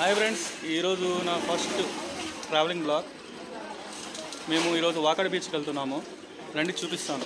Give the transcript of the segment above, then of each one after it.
hi friends ఈరోజు నా first travelling blog మేము ఈరోజు వాకడ బీచ్కి వెళ్తున్నాము రండి చూపిస్తాను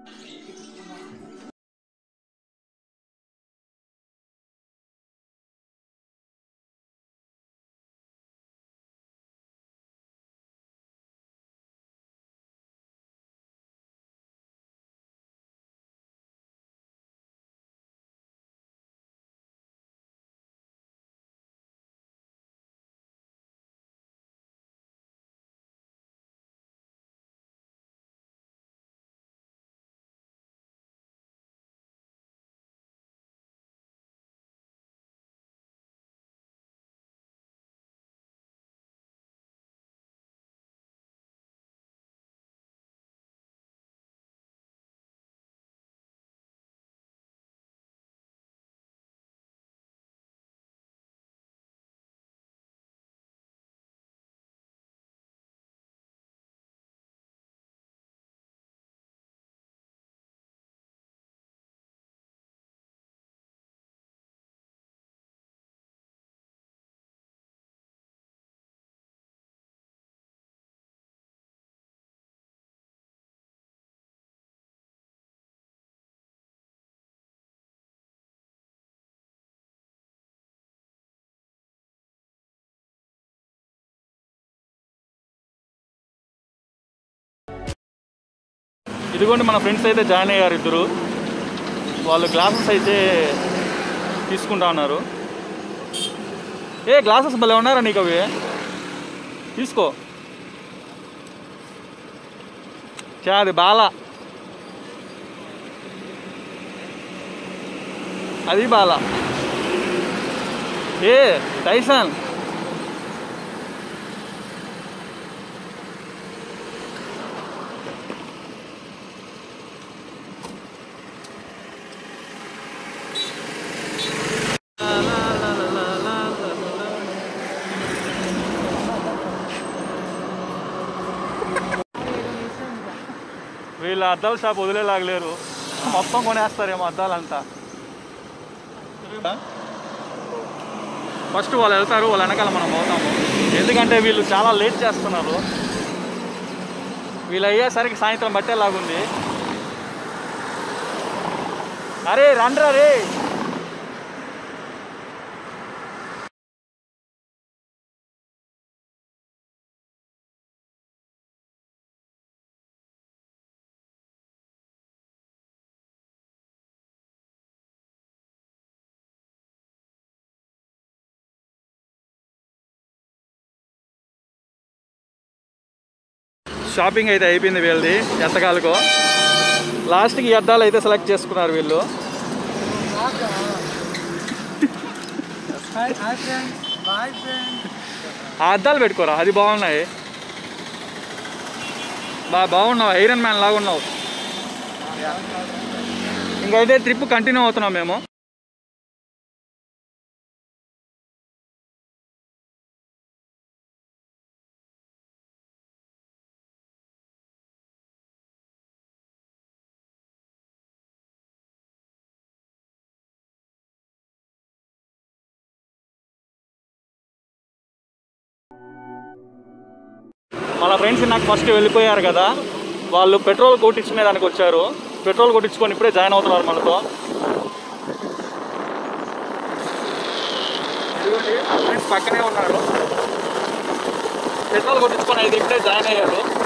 ఇదిగోండి మన ఫ్రెండ్స్ అయితే జాయిన్ అయ్యారు ఇద్దరు వాళ్ళు గ్లాసెస్ అయితే తీసుకుంటా ఉన్నారు ఏ గ్లాసెస్ భలే ఉన్నారా నీకు అవి తీసుకో చా అది బాల అది బాల ఏ టైసన్ వీళ్ళ అద్దాల షాప్ వదిలేలాగలేరు మొత్తం కొనేస్తారేమో అద్దాలంతా ఫస్ట్ వాళ్ళు వెళ్తారు వాళ్ళ వెనకాల మనం పోతాము ఎందుకంటే వీళ్ళు చాలా లేట్ చేస్తున్నారు వీళ్ళు అయ్యేసరికి సాయంత్రం బట్టేలాగుంది అరే రండ్రా రే షాపింగ్ అయితే అయిపోయింది వీళ్ళది ఎంతకాలకో లాస్ట్కి ఈ అద్దాలు అయితే సెలెక్ట్ చేసుకున్నారు వీళ్ళు hi hi friends bye friends ఆ అద్దాలు పెట్టుకోరా అది బాగున్నాయి బా బాగున్నావు ఐరన్ మ్యాన్ లాగా ఉన్నావు ఇంకైతే ట్రిప్ కంటిన్యూ అవుతున్నాం మేము మన ఫ్రెండ్స్ నాకు ఫస్ట్ వెళ్ళిపోయారు కదా వాళ్ళు పెట్రోల్ కొట్టించుకునే దానికి వచ్చారు పెట్రోల్ కొట్టించుకొని ఇప్పుడే జాయిన్ అవుతున్నారు మనతో ఇదిగోండి, ఫ్రెండ్స్ పక్కనే ఉన్నారు పెట్రోల్ కొట్టించుకొని అయితే ఇప్పుడే జాయిన్ అయ్యారు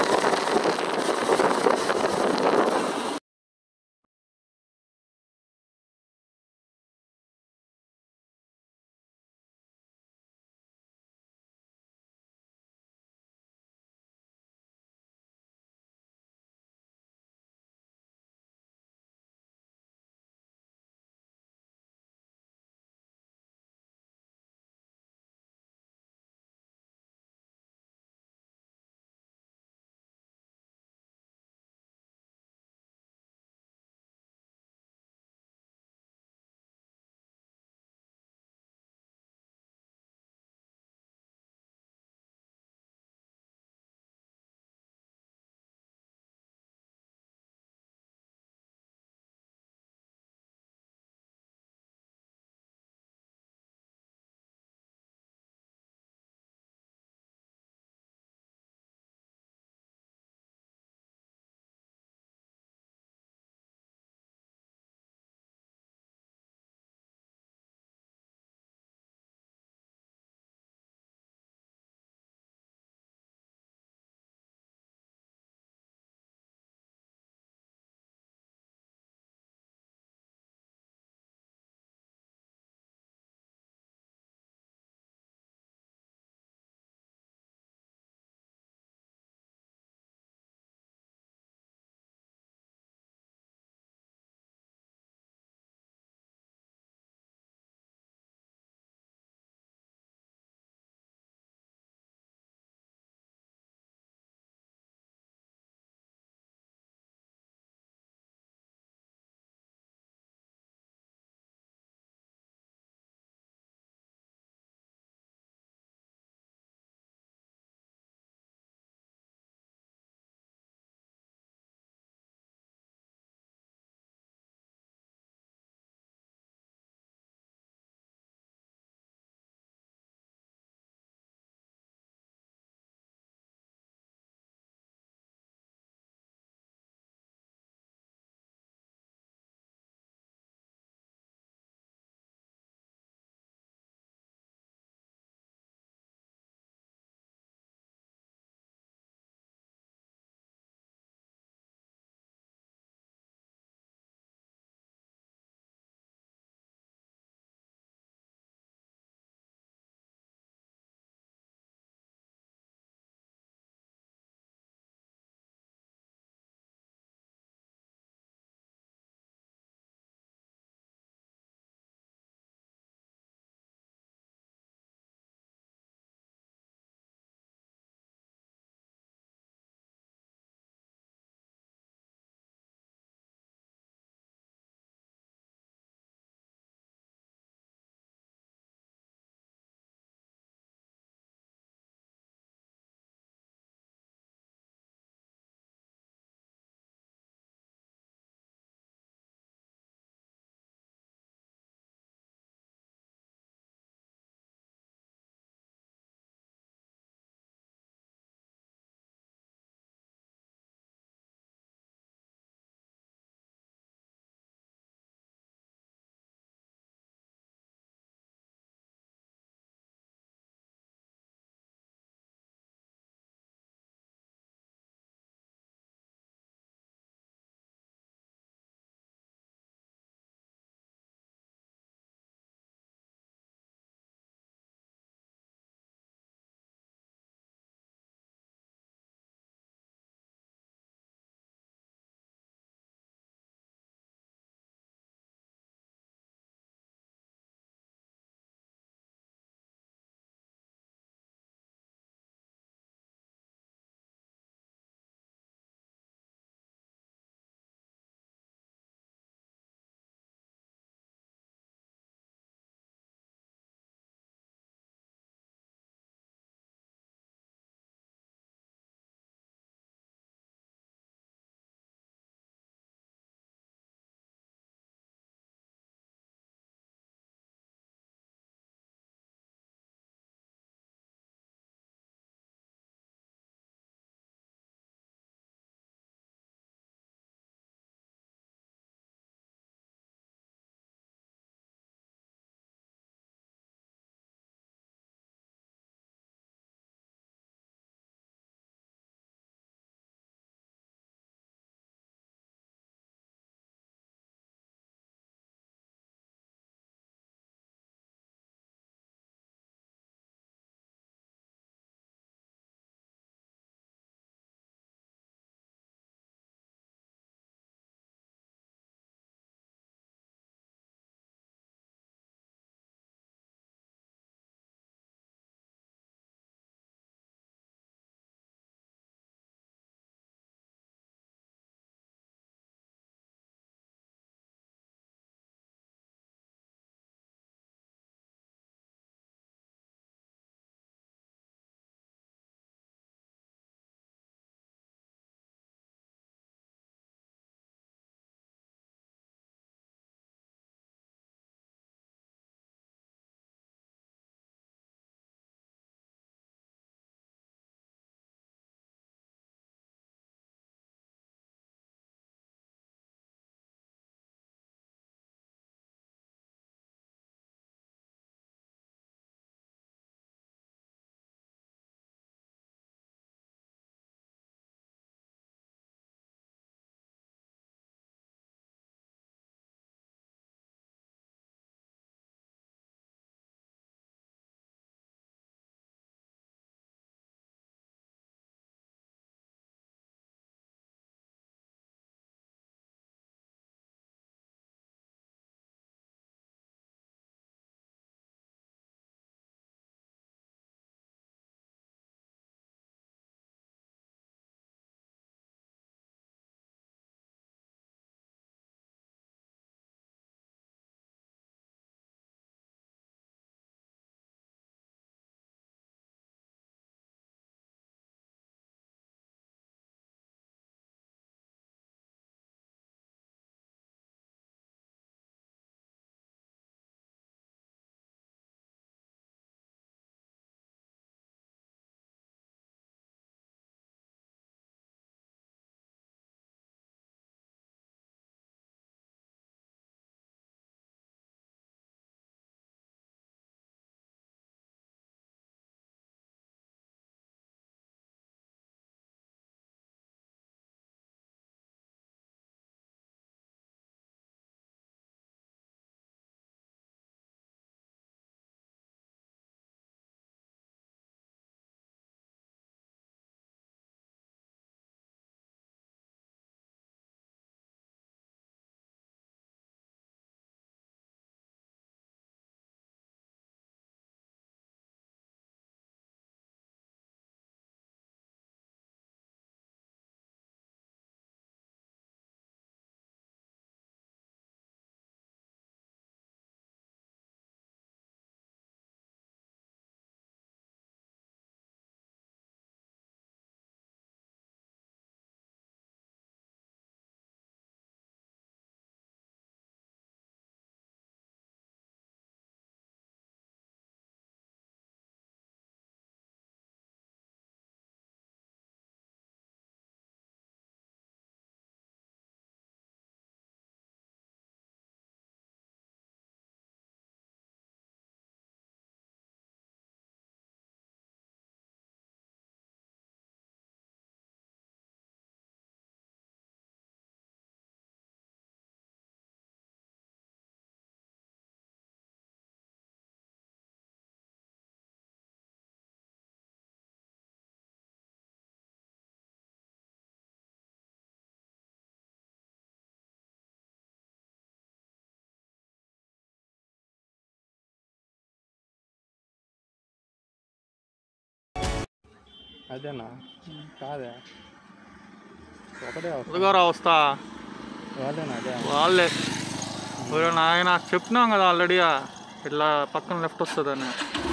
అదేనా కాదే ఒకటే ఇదిగోరా వస్తా వాళ్ళేనా అదే వాళ్ళే ఒరే నాయన చెప్పినాం కదా ఆల్రెడీ ఇట్లా పక్కన లెఫ్ట్ వస్తుందని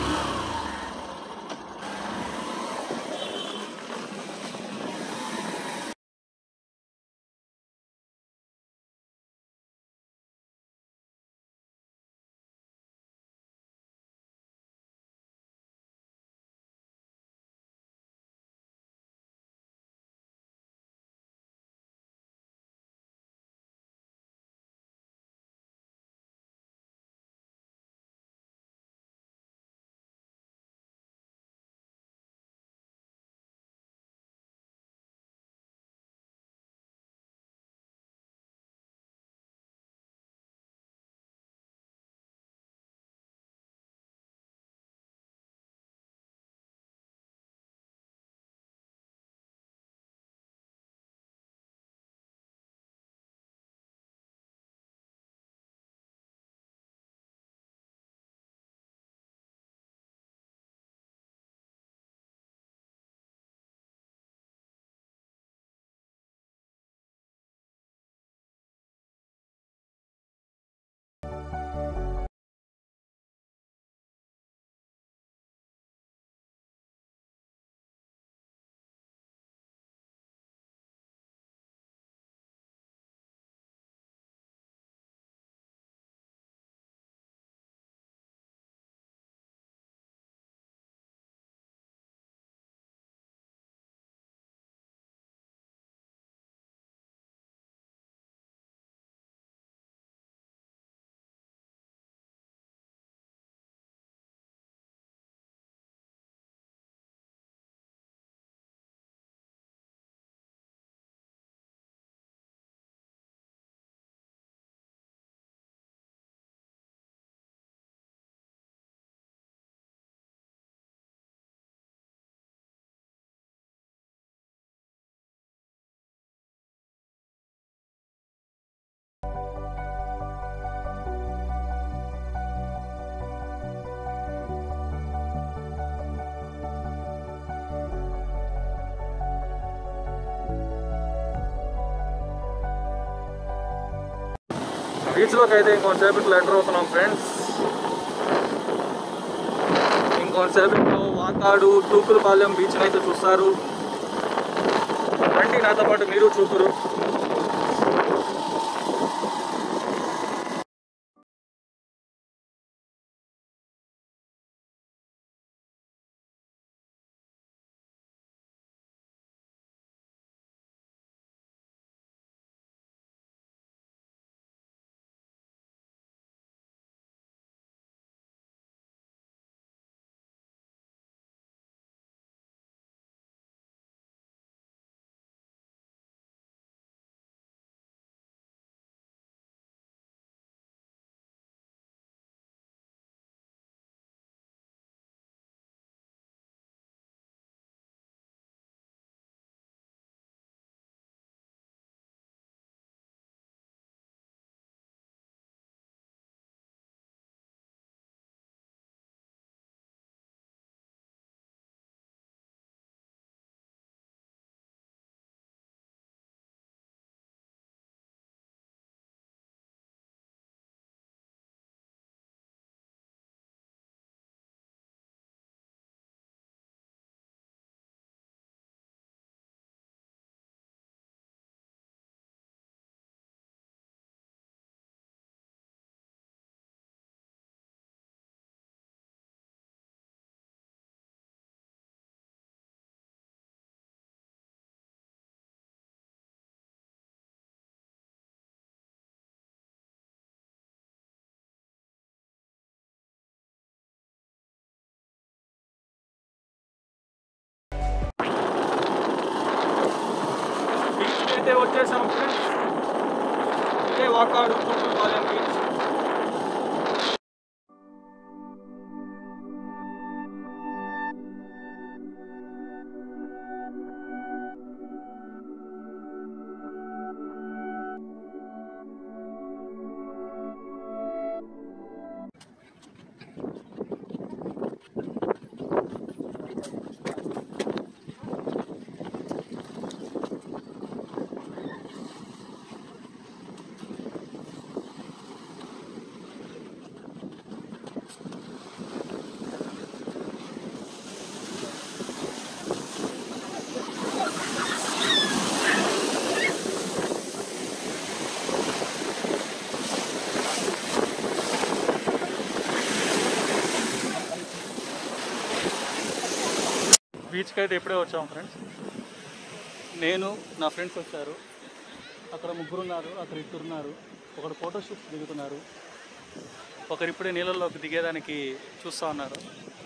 బీచ్లోకి అయితే ఇంకొంతసేపట్లో ఎంటర్ అవుతున్నాం ఫ్రెండ్స్ ఇంకొంతసేపట్లో వాకాడు తూకులపాలెం బీచ్ అయితే చూస్తారు రండి నాతో పాటు మీరు చూతురు బీచ్ అయితే వచ్చేసాం ఫ్రెండ్స్ ఇదే వాకాడు తూకులపాలెం బీచ్ బీచ్కి అయితే ఎప్పుడే వచ్చాము ఫ్రెండ్స్ నేను నా ఫ్రెండ్స్ వచ్చారు అక్కడ ముగ్గురు ఉన్నారు అక్కడ ఇద్దరు ఉన్నారు ఒకడు ఫోటో షూట్స్ దిగుతున్నారు ఒకరు ఇప్పుడే నీళ్ళల్లోకి దిగేదానికి చూస్తూ ఉన్నారు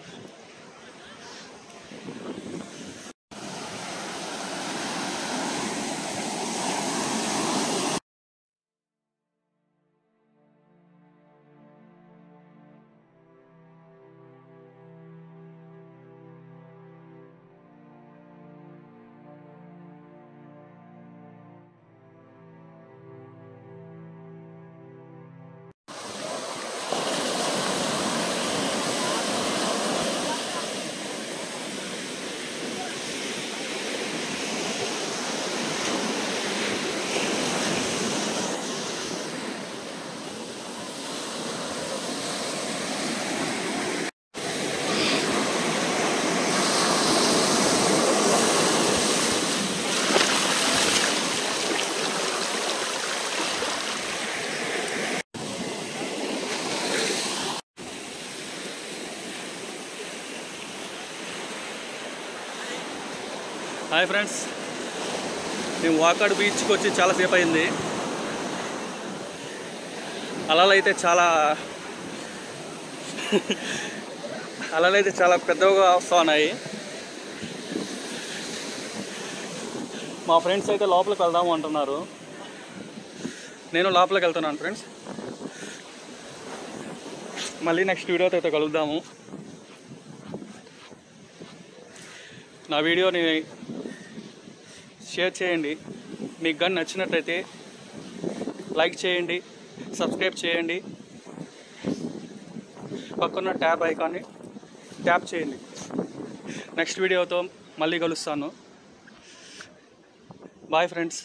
హాయ్ ఫ్రెండ్స్ మేము వాకాడు బీచ్కి వచ్చి చాలాసేపు అయింది అలలు అయితే చాలా అలలు అయితే చాలా పెద్దగా వస్తూ ఉన్నాయి మా ఫ్రెండ్స్ అయితే లోపలికి వెళ్దాము అంటున్నారు నేను లోపలికి వెళ్తున్నాను ఫ్రెండ్స్ మళ్ళీ నెక్స్ట్ వీడియోతో అయితే కలుద్దాము నా వీడియోని షేర్ చేయండి మీకు కానీ నచ్చినట్లయితే లైక్ చేయండి సబ్స్క్రైబ్ చేయండి పక్కన్న ట్యాబ్ ఐకాన్ని ట్యాప్ చేయండి నెక్స్ట్ వీడియోతో మళ్ళీ కలుస్తాను బాయ్ ఫ్రెండ్స్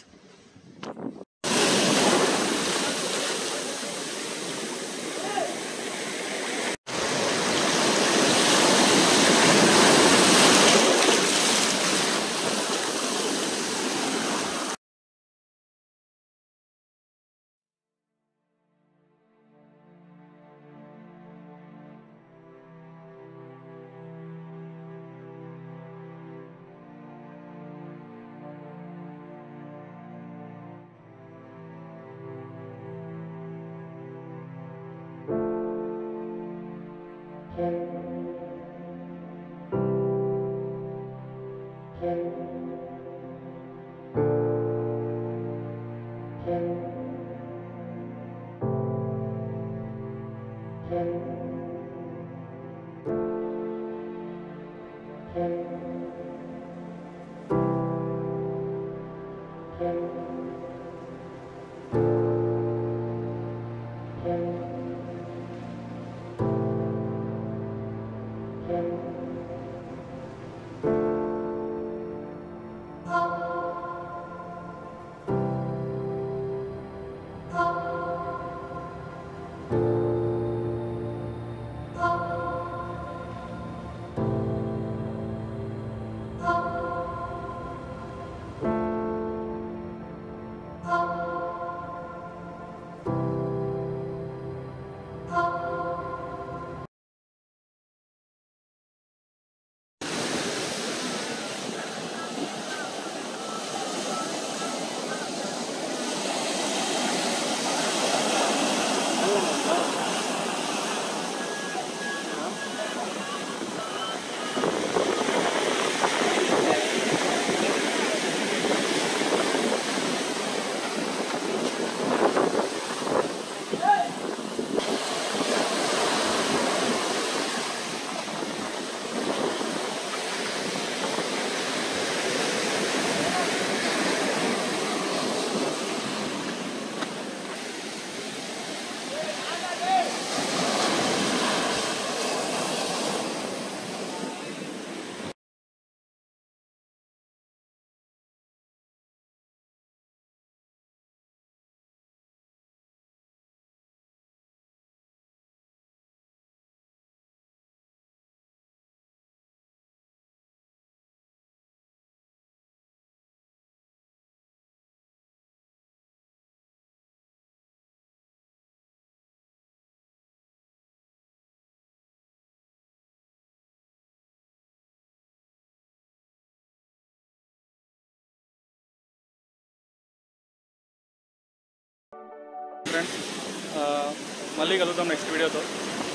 ఫ్రెండ్స్ మళ్ళీ కలుద్దాం నెక్స్ట్ వీడియోతో